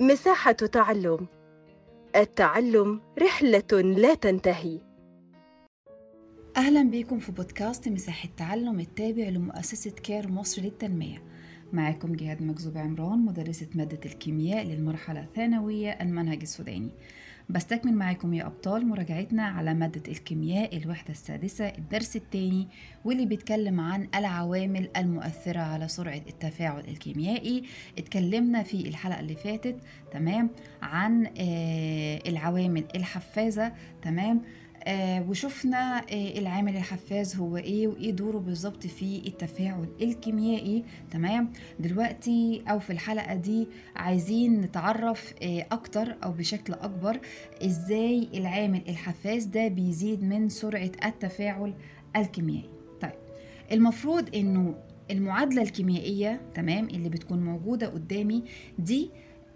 مساحة تعلم التعلم رحلة لا تنتهي أهلا بكم في بودكاست مساحة تعلم التابع لمؤسسة كير مصر للتنمية معكم جهاد مكذوب عمران مدرسة مادة الكيمياء للمرحلة الثانوية المنهج السوداني بستكمل معاكم يا أبطال مراجعتنا على مادة الكيمياء الوحدة السادسة الدرس الثاني واللي بيتكلم عن العوامل المؤثرة على سرعة التفاعل الكيميائي اتكلمنا في الحلقة اللي فاتت تمام عن آه العوامل الحفازة تمام آه وشفنا آه العامل الحفاز هو ايه وايه دوره بالظبط في التفاعل الكيميائي تمام دلوقتي او في الحلقه دي عايزين نتعرف آه اكتر او بشكل اكبر ازاي العامل الحفاز ده بيزيد من سرعه التفاعل الكيميائي طيب المفروض انه المعادله الكيميائيه تمام اللي بتكون موجوده قدامي دي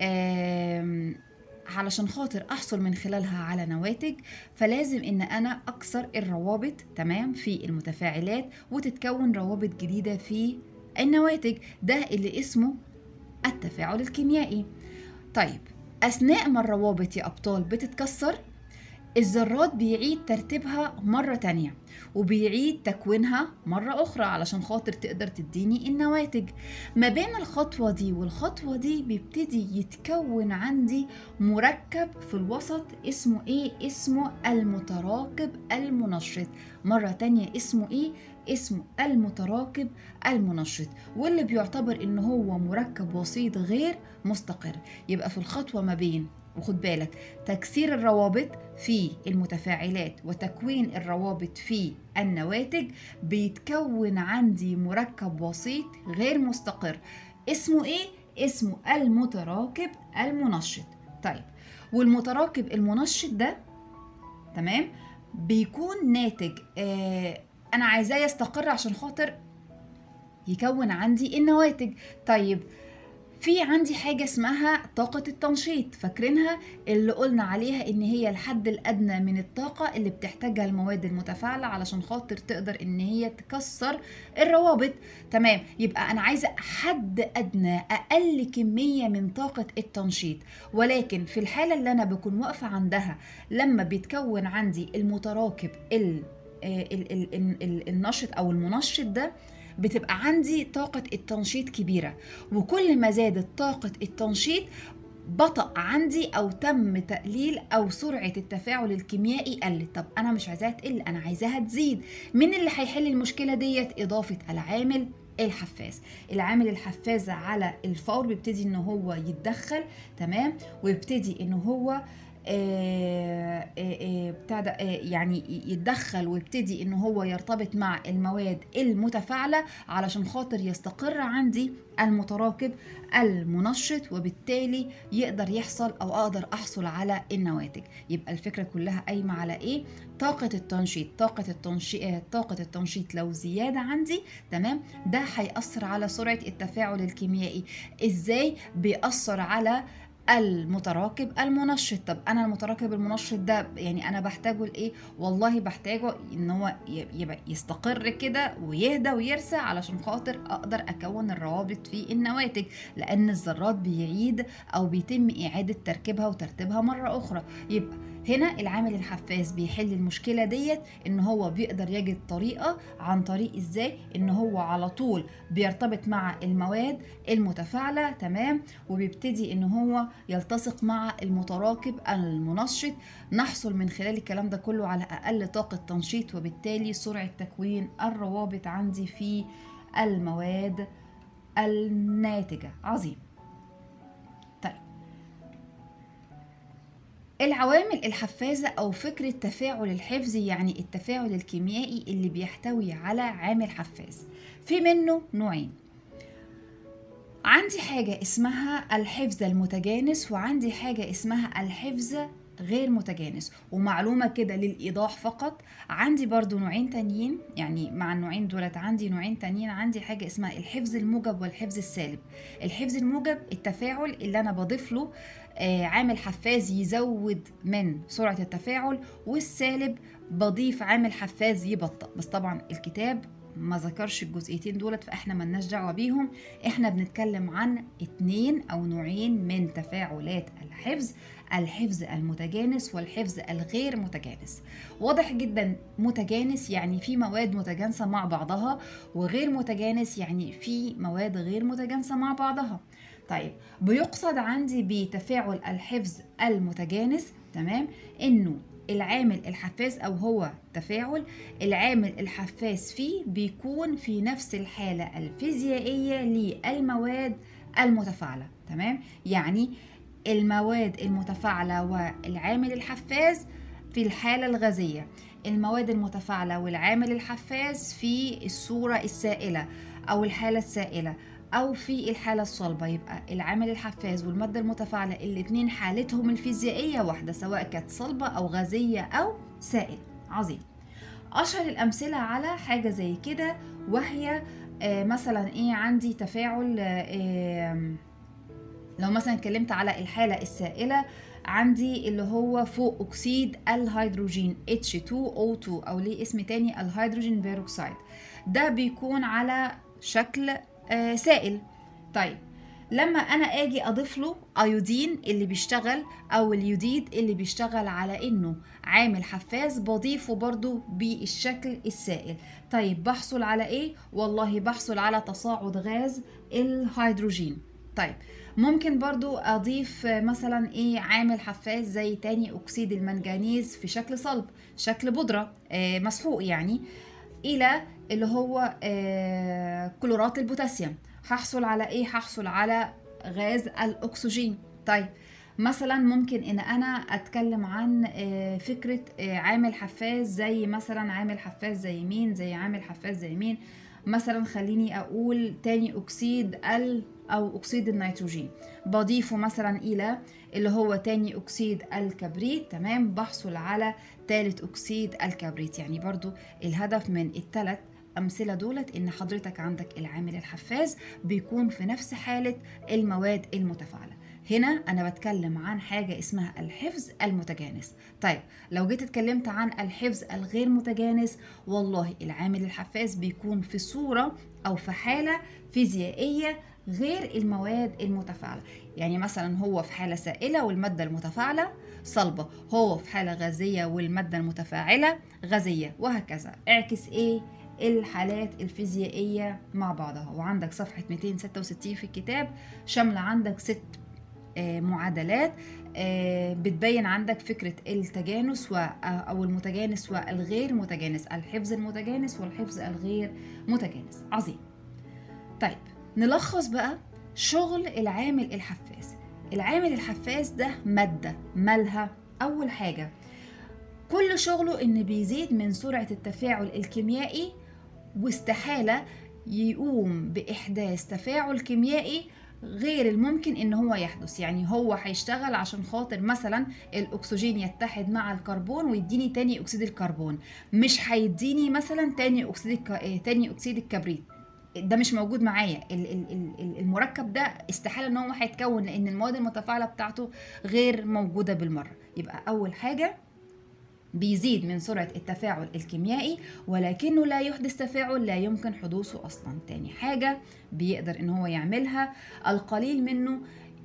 علشان خاطر احصل من خلالها على نواتج فلازم ان انا اكسر الروابط تمام في المتفاعلات وتتكون روابط جديده في النواتج ده اللي اسمه التفاعل الكيميائي طيب اثناء ما الروابط يا ابطال بتتكسر الذرات بيعيد ترتيبها مرة تانية وبيعيد تكوينها مرة أخرى علشان خاطر تقدر تديني النواتج ما بين الخطوة دي والخطوة دي بيبتدي يتكون عندي مركب في الوسط اسمه ايه؟ اسمه المتراكب المنشط مرة تانية اسمه ايه؟ اسمه المتراكب المنشط واللي بيعتبر ان هو مركب وسيط غير مستقر يبقى في الخطوة ما بين وخد بالك تكسير الروابط في المتفاعلات وتكوين الروابط في النواتج بيتكون عندي مركب وسيط غير مستقر اسمه ايه اسمه المتراكب المنشط طيب والمتراكب المنشط ده تمام بيكون ناتج آه انا عايزاه يستقر عشان خاطر يكون عندي النواتج طيب في عندي حاجة اسمها طاقة التنشيط فاكرينها اللي قلنا عليها ان هي الحد الادنى من الطاقة اللي بتحتاجها المواد المتفاعلة علشان خاطر تقدر ان هي تكسر الروابط تمام يبقى انا عايزة حد ادنى اقل كمية من طاقة التنشيط ولكن في الحالة اللي انا بكون واقفة عندها لما بيتكون عندي المتراكب ال ال ال ال النشط او المنشط ده بتبقى عندي طاقة التنشيط كبيرة وكل ما زادت طاقة التنشيط بطأ عندي أو تم تقليل أو سرعة التفاعل الكيميائي قلت طب أنا مش عايزاها تقل أنا عايزاها تزيد مين اللي هيحل المشكلة ديت إضافة العامل الحفاز العامل الحفاز على الفور بيبتدي ان هو يتدخل تمام ويبتدي ان هو آه آه بتاع ده آه يعني يتدخل ويبتدي ان هو يرتبط مع المواد المتفاعله علشان خاطر يستقر عندي المتراكب المنشط وبالتالي يقدر يحصل او اقدر احصل على النواتج يبقى الفكره كلها قايمه على ايه طاقه التنشيط طاقه التنشيط طاقه التنشيط لو زياده عندي تمام ده هياثر على سرعه التفاعل الكيميائي ازاي بيأثر على المتراكب المنشط طب انا المتراكب المنشط ده يعني انا بحتاجه لايه والله بحتاجه ان هو يبقى يستقر كده ويهدى ويرسى علشان خاطر اقدر اكون الروابط في النواتج لان الذرات بيعيد او بيتم اعاده تركيبها وترتيبها مره اخرى يبقى هنا العامل الحفاز بيحل المشكله ديت ان هو بيقدر يجد طريقه عن طريق ازاي ان هو على طول بيرتبط مع المواد المتفاعله تمام وبيبتدي ان هو يلتصق مع المتراكب المنشط نحصل من خلال الكلام ده كله على اقل طاقه تنشيط وبالتالي سرعه تكوين الروابط عندي في المواد الناتجه عظيم العوامل الحفازة أو فكرة تفاعل الحفظ يعني التفاعل الكيميائي اللي بيحتوي على عامل حفاز في منه نوعين عندي حاجة اسمها الحفظ المتجانس وعندي حاجة اسمها الحفظ غير متجانس ومعلومة كده للإيضاح فقط عندي برضو نوعين تانيين يعني مع النوعين دولت عندي نوعين تانيين عندي حاجة اسمها الحفظ الموجب والحفظ السالب الحفظ الموجب التفاعل اللي أنا بضيف له آه عامل حفاز يزود من سرعة التفاعل والسالب بضيف عامل حفاز يبطأ بس طبعا الكتاب ما ذكرش الجزئيتين دولت فاحنا ملناش دعوه بيهم احنا بنتكلم عن اتنين او نوعين من تفاعلات الحفظ الحفظ المتجانس والحفظ الغير متجانس واضح جدا متجانس يعني في مواد متجانسه مع بعضها وغير متجانس يعني في مواد غير متجانسه مع بعضها طيب بيقصد عندي بتفاعل الحفظ المتجانس تمام انه العامل الحفاز او هو تفاعل العامل الحفاز فيه بيكون في نفس الحاله الفيزيائيه للمواد المتفاعله تمام يعني المواد المتفاعله والعامل الحفاز في الحاله الغازيه المواد المتفاعله والعامل الحفاز في الصوره السائله او الحاله السائله او في الحاله الصلبه يبقى العامل الحفاز والماده المتفاعله الاتنين حالتهم الفيزيائيه واحده سواء كانت صلبه او غازيه او سائل عظيم اشهر الامثله على حاجه زي كده وهي آه مثلا ايه عندي تفاعل آه لو مثلا اتكلمت على الحاله السائله عندي اللي هو فوق اكسيد الهيدروجين H2O2 او ليه اسم تاني الهيدروجين بيروكسيد ده بيكون على شكل آه سائل طيب لما انا اجي اضيف له ايودين اللي بيشتغل او اليوديد اللي بيشتغل على انه عامل حفاز بضيفه برضو بالشكل السائل طيب بحصل على ايه والله بحصل على تصاعد غاز الهيدروجين طيب ممكن برضو اضيف مثلا ايه عامل حفاز زي تاني اكسيد المنجنيز في شكل صلب شكل بودرة آه مسحوق يعني الى اللي هو آه كلورات البوتاسيوم هحصل على ايه هحصل على غاز الاكسجين طيب مثلا ممكن ان انا اتكلم عن آه فكره آه عامل حفاز زي مثلا عامل حفاز زي مين زي عامل حفاز زي مين مثلا خليني اقول تاني اكسيد ال او اكسيد النيتروجين بضيفه مثلا الى اللي هو تاني اكسيد الكبريت تمام بحصل على تالت اكسيد الكبريت يعني برضو الهدف من التلات امثله دولت ان حضرتك عندك العامل الحفاز بيكون في نفس حاله المواد المتفاعله هنا انا بتكلم عن حاجه اسمها الحفظ المتجانس طيب لو جيت اتكلمت عن الحفظ الغير متجانس والله العامل الحفاز بيكون في صوره او في حاله فيزيائيه غير المواد المتفاعله يعني مثلا هو في حاله سائله والماده المتفاعله صلبه هو في حاله غازيه والماده المتفاعله غازيه وهكذا اعكس ايه الحالات الفيزيائيه مع بعضها وعندك صفحه 266 في الكتاب شامله عندك ست معادلات بتبين عندك فكرة التجانس أو المتجانس والغير متجانس الحفظ المتجانس والحفظ الغير متجانس عظيم طيب نلخص بقى شغل العامل الحفاز العامل الحفاز ده مادة مالها أول حاجة كل شغله إن بيزيد من سرعة التفاعل الكيميائي واستحالة يقوم بإحداث تفاعل كيميائي غير الممكن ان هو يحدث يعني هو هيشتغل عشان خاطر مثلا الاكسجين يتحد مع الكربون ويديني تاني اكسيد الكربون مش هيديني مثلا تاني اكسيد الك... تاني اكسيد الكبريت ده مش موجود معايا المركب ده استحاله ان هو هيتكون لان المواد المتفاعله بتاعته غير موجوده بالمره يبقى اول حاجه بيزيد من سرعة التفاعل الكيميائي ولكنه لا يحدث تفاعل لا يمكن حدوثه أصلا تاني حاجة بيقدر إن هو يعملها القليل منه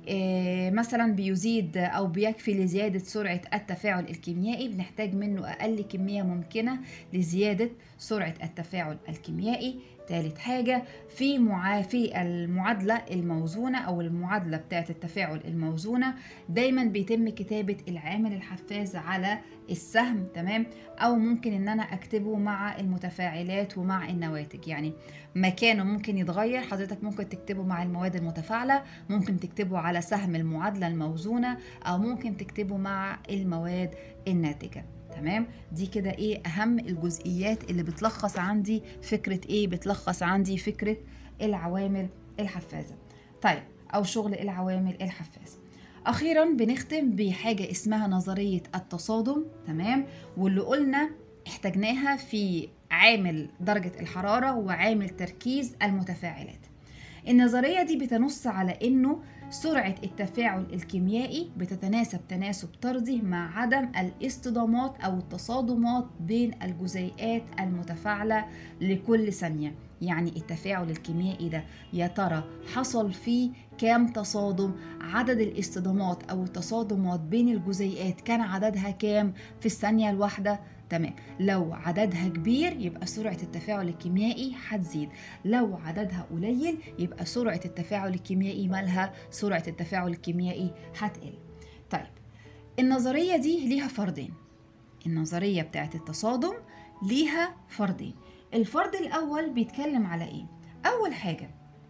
مثلا بيزيد او بيكفي لزياده سرعه التفاعل الكيميائي بنحتاج منه اقل كميه ممكنه لزياده سرعه التفاعل الكيميائي ثالث حاجة في معا في المعادلة الموزونة أو المعادلة بتاعة التفاعل الموزونة دايما بيتم كتابة العامل الحفاز على السهم تمام أو ممكن إن أنا أكتبه مع المتفاعلات ومع النواتج يعني مكانه ممكن يتغير حضرتك ممكن تكتبه مع المواد المتفاعلة ممكن تكتبه على سهم المعادلة الموزونة أو ممكن تكتبه مع المواد الناتجة تمام دي كده ايه اهم الجزئيات اللي بتلخص عندي فكره ايه بتلخص عندي فكره العوامل الحفازه طيب او شغل العوامل الحفازه اخيرا بنختم بحاجه اسمها نظريه التصادم تمام واللي قلنا احتاجناها في عامل درجه الحراره وعامل تركيز المتفاعلات النظريه دي بتنص على انه سرعة التفاعل الكيميائي بتتناسب تناسب طردي مع عدم الاصطدامات أو التصادمات بين الجزيئات المتفاعلة لكل ثانية يعني التفاعل الكيميائي ده يا ترى حصل فيه كام تصادم عدد الاصطدامات أو التصادمات بين الجزيئات كان عددها كام في الثانية الواحدة تمام لو عددها كبير يبقى سرعة التفاعل الكيميائي هتزيد لو عددها قليل يبقى سرعة التفاعل الكيميائي مالها سرعة التفاعل الكيميائي هتقل طيب النظرية دي ليها فردين النظرية بتاعت التصادم ليها فردين الفرد الأول بيتكلم على إيه؟ أول حاجة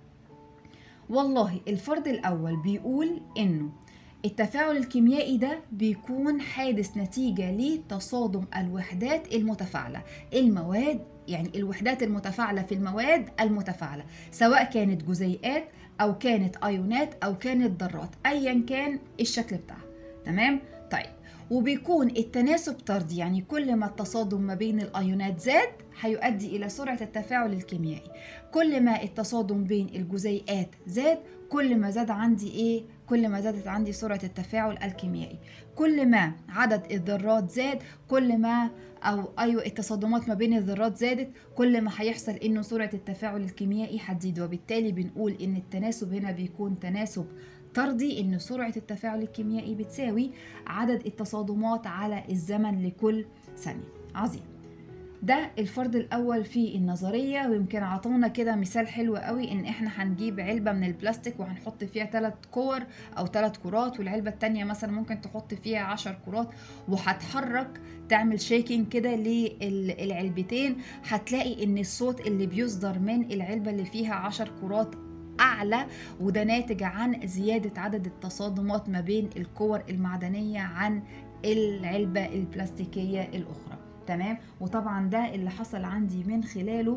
والله الفرد الأول بيقول إنه التفاعل الكيميائي ده بيكون حادث نتيجة لتصادم الوحدات المتفاعلة المواد يعني الوحدات المتفاعلة في المواد المتفاعلة سواء كانت جزيئات أو كانت أيونات أو كانت ذرات أيا كان الشكل بتاعها تمام؟ طيب وبيكون التناسب طردي يعني كل ما التصادم ما بين الايونات زاد هيؤدي الى سرعه التفاعل الكيميائي كل ما التصادم بين الجزيئات زاد كل ما زاد عندي ايه كل ما زادت عندي سرعه التفاعل الكيميائي كل ما عدد الذرات زاد كل ما او ايوه التصادمات ما بين الذرات زادت كل ما هيحصل انه سرعه التفاعل الكيميائي هتزيد وبالتالي بنقول ان التناسب هنا بيكون تناسب طردي ان سرعه التفاعل الكيميائي بتساوي عدد التصادمات على الزمن لكل ثانيه عظيم ده الفرض الاول في النظريه ويمكن عطونا كده مثال حلو قوي ان احنا هنجيب علبه من البلاستيك وهنحط فيها ثلاث كور او ثلاث كرات والعلبه التانية مثلا ممكن تحط فيها عشر كرات وهتحرك تعمل شيكينج كده للعلبتين هتلاقي ان الصوت اللي بيصدر من العلبه اللي فيها عشر كرات أعلى وده ناتج عن زيادة عدد التصادمات ما بين الكور المعدنية عن العلبة البلاستيكية الأخرى تمام وطبعا ده اللي حصل عندي من خلاله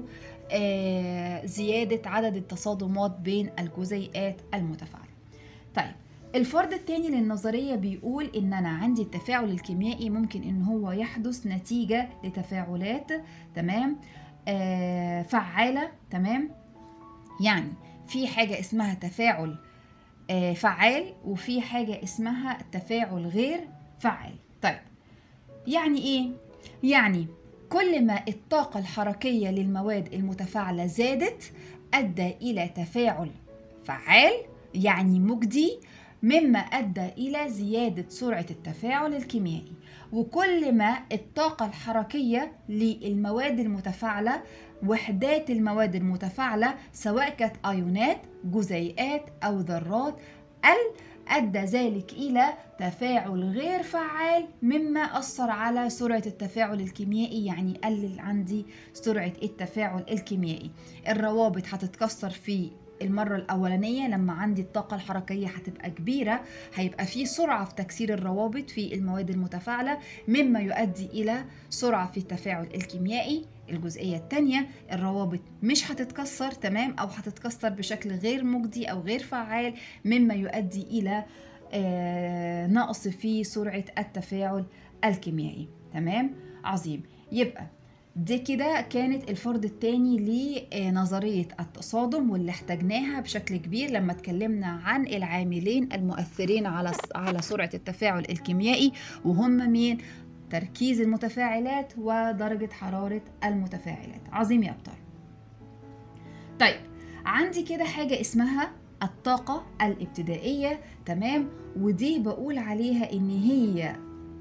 آه زيادة عدد التصادمات بين الجزيئات المتفاعلة طيب الفرض الثاني للنظرية بيقول إن أنا عندي التفاعل الكيميائي ممكن إن هو يحدث نتيجة لتفاعلات تمام آه فعالة تمام يعني في حاجة اسمها تفاعل آه فعال وفي حاجة اسمها تفاعل غير فعال طيب يعني ايه؟ يعني كل ما الطاقة الحركية للمواد المتفاعلة زادت أدى إلى تفاعل فعال يعني مجدي مما أدى إلى زيادة سرعة التفاعل الكيميائي وكل ما الطاقة الحركية للمواد المتفاعلة وحدات المواد المتفاعلة سواء كانت أيونات جزيئات أو ذرات قل أدى ذلك إلى تفاعل غير فعال مما أثر على سرعة التفاعل الكيميائي يعني قلل عندي سرعة التفاعل الكيميائي الروابط هتتكسر في المرة الأولانية لما عندي الطاقة الحركية هتبقى كبيرة هيبقى في سرعة في تكسير الروابط في المواد المتفاعلة مما يؤدي إلى سرعة في التفاعل الكيميائي الجزئية التانية الروابط مش هتتكسر تمام أو هتتكسر بشكل غير مجدي أو غير فعال مما يؤدي إلى آه نقص في سرعة التفاعل الكيميائي تمام عظيم يبقى دي كده كانت الفرض الثاني لنظرية التصادم واللي احتاجناها بشكل كبير لما اتكلمنا عن العاملين المؤثرين على على سرعة التفاعل الكيميائي وهم مين؟ تركيز المتفاعلات ودرجة حرارة المتفاعلات عظيم يا أبطال طيب عندي كده حاجة اسمها الطاقة الابتدائية تمام ودي بقول عليها إن هي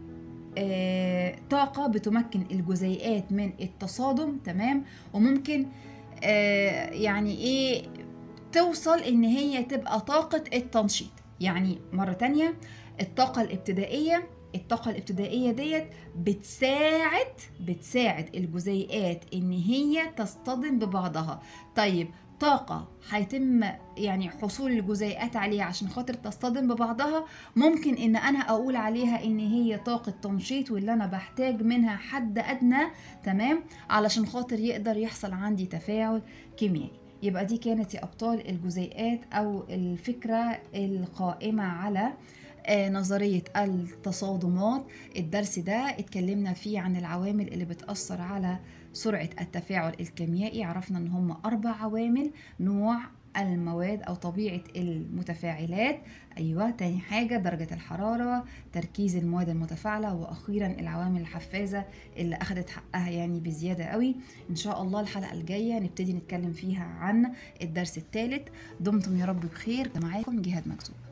آه طاقة بتمكن الجزيئات من التصادم تمام وممكن آه يعني ايه توصل ان هي تبقى طاقة التنشيط يعني مرة تانية الطاقة الابتدائية الطاقة الابتدائية ديت بتساعد بتساعد الجزيئات ان هي تصطدم ببعضها طيب طاقة هيتم يعني حصول الجزيئات عليها عشان خاطر تصطدم ببعضها ممكن ان انا اقول عليها ان هي طاقة تنشيط واللي انا بحتاج منها حد ادنى تمام علشان خاطر يقدر يحصل عندي تفاعل كيميائي يبقى دي كانت يا ابطال الجزيئات او الفكرة القائمة على نظرية التصادمات الدرس ده اتكلمنا فيه عن العوامل اللي بتأثر على سرعة التفاعل الكيميائي عرفنا ان هم أربع عوامل نوع المواد او طبيعه المتفاعلات ايوه تاني حاجه درجه الحراره تركيز المواد المتفاعله واخيرا العوامل الحفازه اللي اخدت حقها يعني بزياده قوي ان شاء الله الحلقه الجايه نبتدي نتكلم فيها عن الدرس الثالث دمتم يا رب بخير معاكم جهاد مكتوب